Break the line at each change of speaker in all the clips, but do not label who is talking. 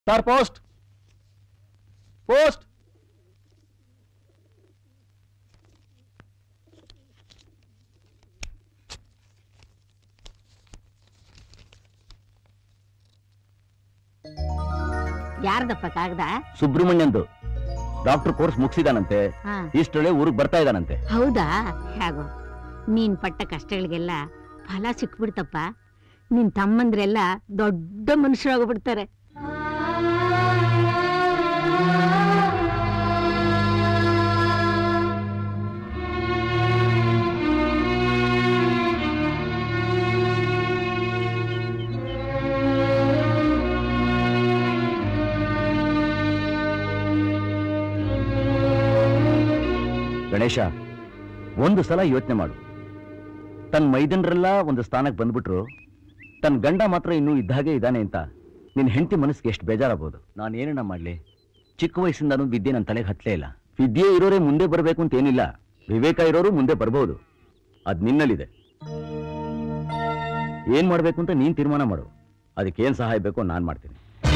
sir post post
ಯಾರ್ದಪ್ಪ ಕಾಗ್ದ
ಸುಬ್ರಹ್ಮಣ್ಯಂದು doctor course ಮುಗಿಸಿದಾನಂತೆ
ಹಾ
ಇಷ್ಟೊಳ್ಳೆ ಊರಿಗೆ ಬರ್ತಾ ಇದ್ದಾನಂತೆ
ಹೌದಾ ಹೇಗೋ ನೀನ್ ಪಟ್ಟ ಕಷ್ಟಗಳಿಗೆಲ್ಲ ಫಲ ಸಿಕ್ಬಿಡ್ತಪ್ಪ ನಿನ್ ತಮ್ಮಂದ್ರೆಲ್ಲ ದೊಡ್ಡ ಮನುಷ್ಯರಾಗ್ಬಿಡ್ತಾರೆ
ಗಣೇಶ ಒಂದು ಸಲ ಯೋಚನೆ ಮಾಡು ತನ್ನ ಮೈದನರೆಲ್ಲ ಒಂದು ಸ್ಥಾನಕ್ಕೆ ಬಂದ್ಬಿಟ್ರು ತನ್ನ ಗಂಡ ಮಾತ್ರ ಇನ್ನೂ ಇದ್ದಾಗೆ ಇದ್ದಾನೆ ಅಂತ ನಿನ್ನ ಹೆಂಡತಿ ಮನಸ್ಸಿಗೆ ಎಷ್ಟು ಬೇಜಾರಾಗ್ಬೋದು ನಾನು ಏನನ್ನ ಮಾಡಲಿ ಚಿಕ್ಕ ವಯಸ್ಸಿಂದನೂ ವಿದ್ಯೆ ನನ್ನ ತಲೆಗೆ ಹತ್ತಲೇ ಇಲ್ಲ ವಿದ್ಯೆ ಇರೋರೇ ಮುಂದೆ ಬರಬೇಕು ಅಂತ ಏನಿಲ್ಲ ವಿವೇಕ ಇರೋರು ಮುಂದೆ ಬರ್ಬೋದು ಅದು ನಿನ್ನಲ್ಲಿದೆ ಏನ್ ಮಾಡ್ಬೇಕು ಅಂತ ನೀನ್ ತೀರ್ಮಾನ ಮಾಡು ಅದಕ್ಕೆ ಏನ್ ಸಹಾಯ ಬೇಕೋ ನಾನು ಮಾಡ್ತೀನಿ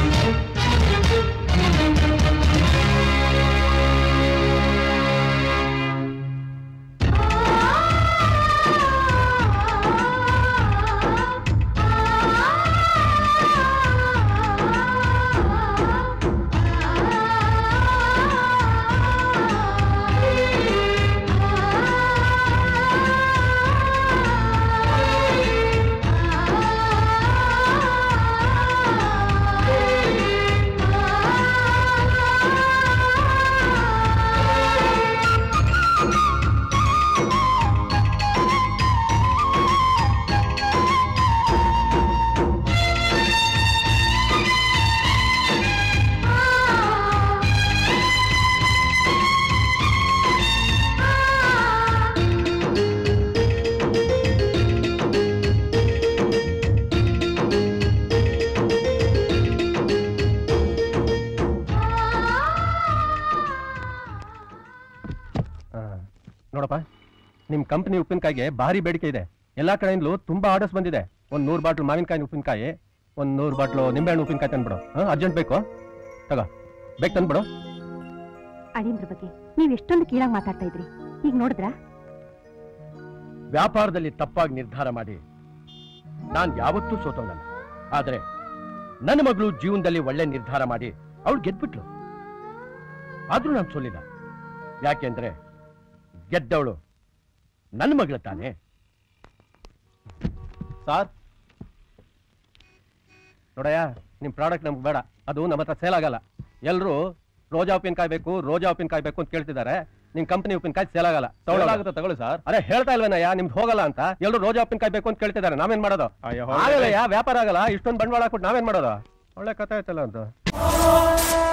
ಆ, ನೋಡಪ್ಪ ನಿಮ್ ಕಂಪನಿ ಉಪ್ಪಿನಕಾಯಿಗೆ ಭಾರಿ ಬೇಡಿಕೆ ಇದೆ ಎಲ್ಲಾ ಕಡೆಯಿಂದಲೂ ತುಂಬಾ ಆರ್ಡರ್ಸ್ ಬಂದಿದೆ ಒಂದ್ ನೂರ್ ಬಾಟ್ಲು ಮಾವಿನಕಾಯಿ ಉಪ್ಪಿನಕಾಯಿ ಒಂದ್ ನೂರ್ ಬಾಟ್ಲು ನಿಂಬೆಹಣ್ಣು ಉಪ್ಪಿನಕಾಯಿ ತಂದ್ಬಿಡು ಅರ್ಜೆಂಟ್ ಬೇಕು ತಗೋ ಬೇಕು ತಂದ್ಬಿಡು
ಅಳಿಂದ್ರ ಬಗ್ಗೆ ನೀವ್ ಎಷ್ಟೊಂದು ಕೀಳಾಗಿ ಮಾತಾಡ್ತಾ ಇದ್ರಿ ಈಗ ನೋಡಿದ್ರಾ
ವ್ಯಾಪಾರದಲ್ಲಿ ತಪ್ಪಾಗಿ ನಿರ್ಧಾರ ಮಾಡಿ ನಾನ್ ಯಾವತ್ತೂ ಸೋತವನಲ್ಲ ಆದ್ರೆ ನನ್ನ ಮಗಳು ಜೀವನದಲ್ಲಿ ಒಳ್ಳೆ ನಿರ್ಧಾರ ಮಾಡಿ ಅವಳು ಗೆದ್ಬಿಟ್ಲು ಆದ್ರೂ ನಾನು ಸೋಲಿಲ್ಲ ಯಾಕೆಂದ್ರೆ ಗೆದ್ದವಳು ನನ್ನ ಮಗಳು ತಾನೇ ಸಾರ್ ನೋಡಯ್ಯ ನಿಮ್ ಪ್ರಾಡಕ್ಟ್ ನಮ್ಗೆ ಬೇಡ ಅದು ನಮ್ಮ ಹತ್ರ ಸೇಲ್ ಆಗಲ್ಲ ಎಲ್ರು ರೋಜಾ ಉಪ್ಪಿನಕಾಯಿ ಬೇಕು ರೋಜಾ ಉಪ್ಪಿನಕಾಯಿ ಬೇಕು ಅಂತ ಕೇಳ್ತಿದ್ದಾರೆ ನಿಮ್ ಕಂಪನಿ ಉಪ್ಪಿನಕಾಯಿ ಸೇಲ್ ಆಗಲ್ಲ ತಗೊಳ್ಳಾಗುತ್ತೆ ತಗೊಳ್ಳಿ ಸರ್ ಅರೆ ಹೇಳ್ತಾ ಇಲ್ವೇನಯ್ಯ ನಿಮ್ದು ಹೋಗಲ್ಲ ಅಂತ ಎಲ್ರು ರೋಜಾ ಉಪ್ಪಿನಕಾಯಿ ಬೇಕು ಅಂತ ಕೇಳ್ತಿದ್ದಾರೆ ನಾವೇನ್ ಮಾಡೋದು ಆಗಲ್ಲಯ್ಯ ವ್ಯಾಪಾರ ಆಗಲ್ಲ ಇಷ್ಟೊಂದು ಬಂಡವಾಳ ಹಾಕ್ಬಿಟ್ಟು ನಾವೇನ್ ಮಾಡೋದು ಒಳ್ಳೆ ಕಥೆ ಆಯ್ತಲ್ಲ ಅಂತ